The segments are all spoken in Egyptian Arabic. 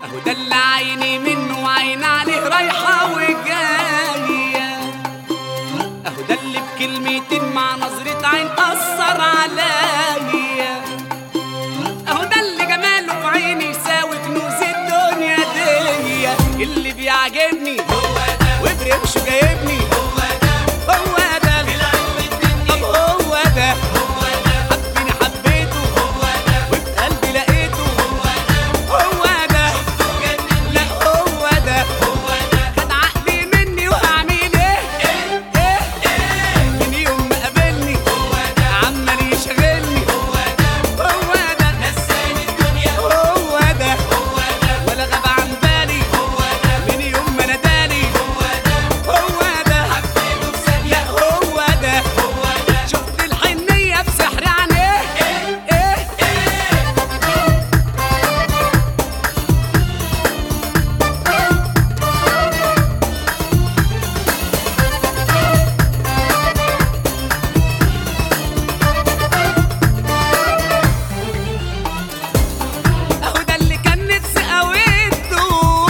اهو ده اللي عيني منه وعين عليه رايحة وجاية اهو ده اللي بكلمتين مع نظرة عين أثر عليا اهو ده اللي جماله في عيني يساوي كنوز الدنيا دي اللي بيعجبني وبرمشه جايبني هو ده طب هو ده حبني حبيته وفي قلبي لقيته هو ده لا هو ده خد عقلي مني وهعمل ايه ايه من يوم ما قابلني عمال يشغلني هو ده هو ده ولا غاب عن بالي من يوم ما ناداني هو ده لا هو ده شفت الحنية بسحر عينيه ايه ايه اهو ده اللي كان نفسي قويته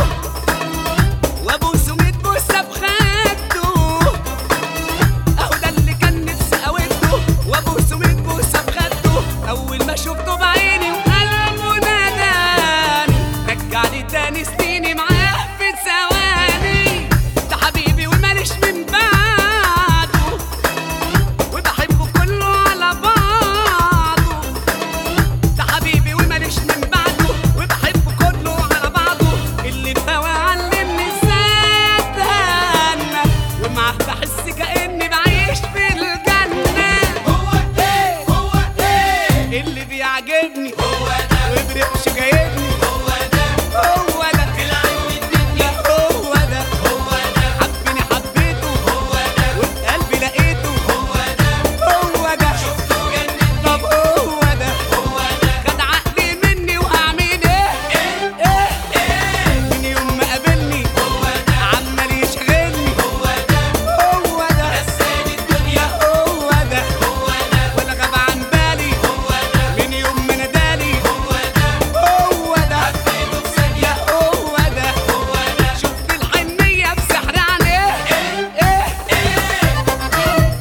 وابوسه ميت بوسه بخده اهو ده اللي كان نفسي قويته وابوسه ميت بوسه بخده اول ما شفته بعيني وقلبه ناداني رجعني تاني سنيني معاه في ثواني ده حبيبي وماليش من بعده وبحبه كله على بعضه ده حبيبي وماليش من بعده وبحبه كله على بعضه اللي الهوى علمني ازاي اتهنى ومعاه بحس كاني بعيش في الجنه هو ايه هو ايه اللي بيعجبني هو ده وبرقش جايبني هو ده هو ده لا هو ده حبني حبيته وفي قلبي لقيته هو ده طب هو ده خد عقلي مني وهعمل ايه ايه من يوم ما قابلني عمال يشغلني هو ده لا هو ده ولا غاب عن بالي من يوم ما ناداني هو ده لا هو ده شفت الحنية بسحر عليه ايه ايه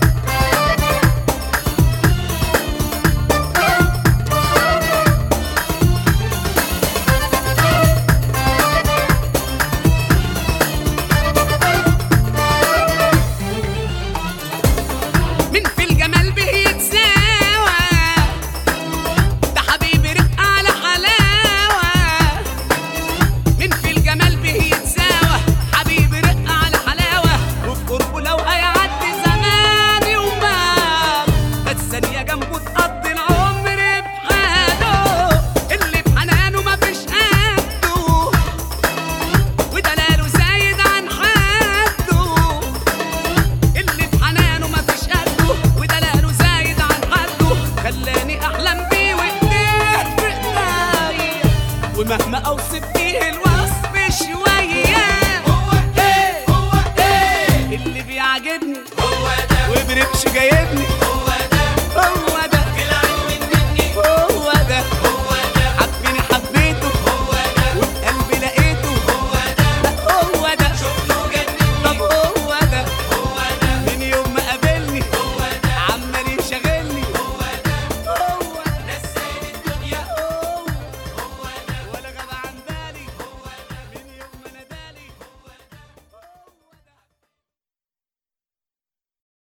من في الجمال به يتساوى ده حبيبي رق على حلاوة من في الجمال به يتساوى حبيبي رق على حلاوة وفي قربه لو هيعدي زماني ومال بس ثانية جنبه تقضي العمر بحاله اللي بحنانه مفيش قده ودلاله زايد عن حده اللي في حنانه مفيش قده ودلاله زايد عن حده خلاني احلم بيه وايديه في ايديا ومهما اوصف فيه الوصف شويه هو ايه هو ايه اللي بيعجبني هو ده وبرقش جايبني